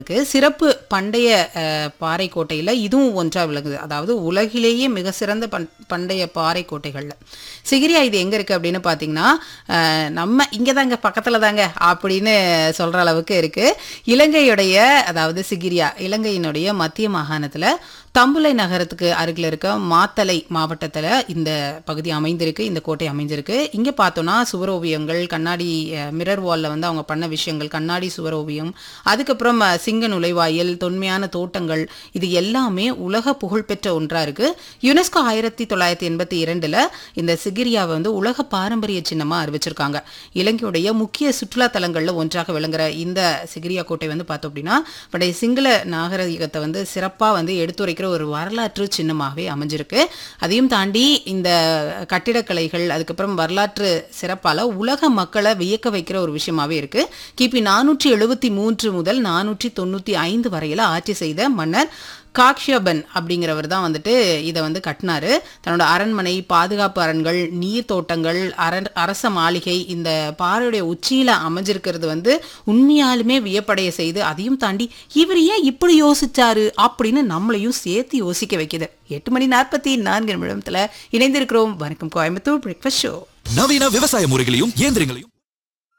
இருக்கு சிறப்பு பண்டைய அஹ், பாறை கோட்டையில் இதுவும் ஒன்றா விளங்குது அதாவது உலகிலேயே மிக சிறந்த பண் பண்டைய பாறை கோட்டைகளில் சிகிரியா இது எங்கே இருக்குது அப்படின்னு பார்த்தீங்கன்னா அஹ், நம்ம இங்கே தாங்க பக்கத்தில் தாங்க அப்படின்னு சொல்கிற அளவுக்கு இருக்குது இலங்கையுடைய அதாவது சிகிரியா இலங்கையினுடைய மத்திய மாகாணத்தில் தம்புலை நகரத்துக்கு அருகில் இருக்க மாத்தலை மாவட்டத்தில் இந்த பகுதி அமைந்திருக்கு இந்த கோட்டை அமைஞ்சிருக்கு இங்கே பார்த்தோன்னா சுவரோவியங்கள் கண்ணாடி மிரர் வாலில் வந்து அவங்க பண்ண விஷயங்கள் கண்ணாடி சுவரோவியம் அதுக்கப்புறம் அஹ், சிங்க நுழைவாயில் தொன்மையான தோட்டங்கள் இது எல்லாமே உலக புகழ்பெற்ற ஒன்றாக இருக்குது யுனெஸ்கோ ஆயிரத்தி தொள்ளாயிரத்தி எண்பத்தி இரண்டில் இந்த சிகிரியாவை வந்து உலக பாரம்பரிய சின்னமாக அறிவிச்சிருக்காங்க இலங்கையுடைய முக்கிய சுற்றுலா தலங்களில் ஒன்றாக விளங்குற இந்த சிகிரியா கோட்டை வந்து பார்த்தோம் அப்படின்னா பண்டைய சிங்கள நாகரிகத்தை வந்து சிறப்பாக வந்து எடுத்துரைக்கிற ஒரு வரலாற்று சின்னமாகவே அமைஞ்சிருக்கு அதையும் தாண்டி இந்த கட்டிடக்கலைகள் அதுக்கப்புறம் வரலாற்று சிறப்பால் உலக மக்களை வியக்க வைக்கிற ஒரு விஷயமாவே இருக்கு கிபி நானூற்றி எழுபத்தி மூன்று முதல் நானூற்றி தொண்ணூற்றி ஐந்து வரையில ஆட்சி செய்த மன்னர் காக்ஷபன் அப்படிங்கிறவர் தான் வந்துட்டு இதை வந்து கட்டினாரு தன்னோட அரண்மனை பாதுகாப்பு அரண்கள் நீர் தோட்டங்கள் அரண் அரச மாளிகை இந்த பாறையுடைய உச்சியில அமைஞ்சிருக்கிறது வந்து உண்மையாலுமே வியப்படைய செய்து அதையும் தாண்டி இவர் ஏன் இப்படி யோசிச்சாரு அப்படின்னு நம்மளையும் சேர்த்து யோசிக்க வைக்குது எட்டு மணி நாற்பத்தி நான்கு நிமிடத்துல இணைந்திருக்கிறோம் வணக்கம் கோயம்புத்தூர் பிரேக்ஃபாஸ்ட் ஷோ நவீன விவசாய முறைகளையும் இயந்திரங்களையும்